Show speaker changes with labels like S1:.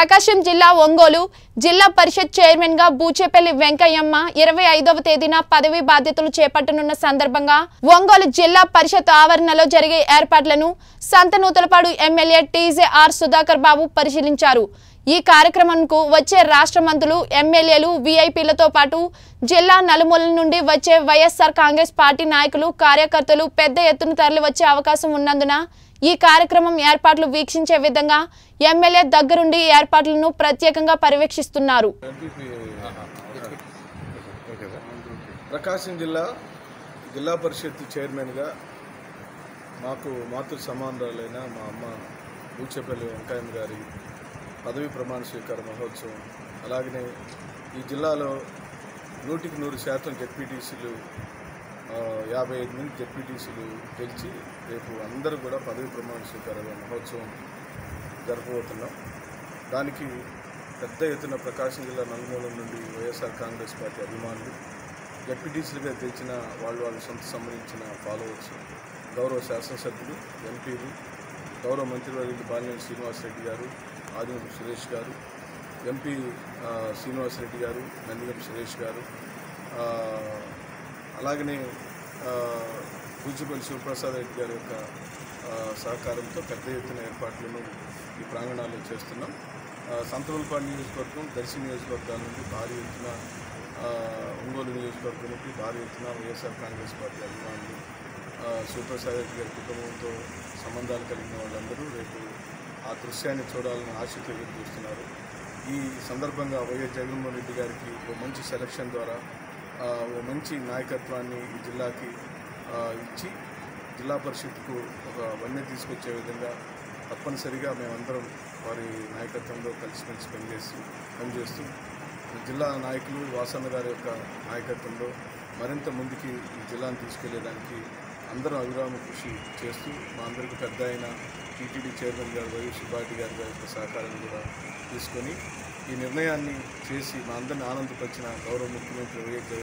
S1: ప్రకాశం జిల్లా ఒంగోలు జిల్లా పరిషత్ చైర్మన్ గా బూచేపల్లి వెంకయ్యమ్మ ఇరవై ఐదవ తేదీన పదవి బాధ్యతలు చేపట్టనున్న సందర్భంగా ఒంగోలు జిల్లా పరిషత్ ఆవరణలో జరిగే ఏర్పాట్లను Santhanuthalapadu MLA TJ R Sudhakar Babu పరిశీలించారు ఈ కార్యక్రమంకు వచ్చే రాష్ట్ర మంత్రులు ఎమ్మెల్యేలు వీఐపీలతో పాటు జిల్లా నలుమూలల నుండి వచ్చే వైఎస్ఆర్ కాంగ్రెస్ పార్టీ నాయకులు కార్యకర్తలు పెద్ద ఎత్తున తరలివచ్చే అవకాశం ఉన్నందున ఈ కార్యక్రమం ఏర్పాట్లు వీక్షించే విధంగా ఎమ్మెల్యే దగ్గరుండి ఏర్పాట్లను ప్రత్యేకంగా పర్యవేక్షిస్తున్నారు
S2: ఎంపీపీ ఓకే సార్. ప్రకాశం జిల్లా జిల్లా పరిషత్ చైర్మన్గా మాకు మాతృ సమానురాలైన మా అమ్మ బూచేపల్లి వెంకయ్య గారి పదవి ప్రమాణ స్వీకార మహోత్సవం అలాగనే ఈ జిల్లాలో నూటికి నూరు శాతం జెడ్పీటీసీలు ఆ, యాభై ఐదు మంది జెడ్పీటీసీలు గెలిచి రేపు అందరూ కూడా పదవి ప్రమాణ స్వీకార మహోత్సవం జరపబోతున్నాం దానికి పెద్ద ఎత్తున ప్రకాశం జిల్లా నలుమూలల నుండి వైఎస్ఆర్ కాంగ్రెస్ పార్టీ అభిమానులు జడ్పీటీసీలుగా గెలిచిన వాళ్ళు వాళ్ళ సొంత సంబంధించిన ఫాలోవర్స్ గౌరవ శాసనసభ్యులు ఎంపీలు గౌరవ మంత్రివర్యులు బాలినేని శ్రీనివాసరెడ్డి గారు ఆదిమూపు సురేష్ గారు ఎంపీ ఆ, శ్రీనివాసరెడ్డి గారు నందిగం సురేష్ గారు ఆ, అలాగనే ఆ, పూచిపల్లి శివప్రసాద్ రెడ్డి గారి యొక్క ఆ, సహకారంతో పెద్ద ఎత్తున ఏర్పాట్లను ఈ ప్రాంగణాల్లో చేస్తున్నాం ఆ, సంతవలపాడు నియోజకవర్గం దర్శి నియోజకవర్గాల నుండి భారీ ఎత్తున ఆ, ఒంగోలు నియోజకవర్గం నుండి భారీ ఎత్తున వైఎస్ఆర్ కాంగ్రెస్ పార్టీ అభిమానులు ఆ, శివప్రసాద్ రెడ్డి గారి కుటుంబంతో సంబంధాలు కలిగిన వాళ్ళందరూ రేపు ఆ దృశ్యాన్ని చూడాలని ఆశతో ఎదురు చూస్తున్నారు ఈ సందర్భంగా వైఎస్ జగన్మోహన్ రెడ్డి గారికి ఓ మంచి సెలక్షన్ ద్వారా ఆ, ఓ మంచి నాయకత్వాన్ని ఈ జిల్లాకి ఆ, ఇచ్చి జిల్లా పరిషత్కు ఒక వన్య తీసుకొచ్చే విధంగా తప్పనిసరిగా మేమందరం వారి నాయకత్వంలో కలిసిమెలిసి పనిచేసి పనిచేస్తూ జిల్లా నాయకులు వాసన్న గారి యొక్క నాయకత్వంలో మరింత ముందుకి ఈ జిల్లాను తీసుకెళ్లేదానికి అందరం అవిరామ కృషి చేస్తూ మా అందరికీ పెద్ద అయిన టీటీడీ చైర్మన్ గారు వైఎస్ సుబ్బారెడ్డి గారి గారి యొక్క సహకారం కూడా తీసుకొని ఈ నిర్ణయాన్ని చేసి మా అందరిని ఆనందపరిచిన గౌరవ ముఖ్యమంత్రి వైఎస్ జగన్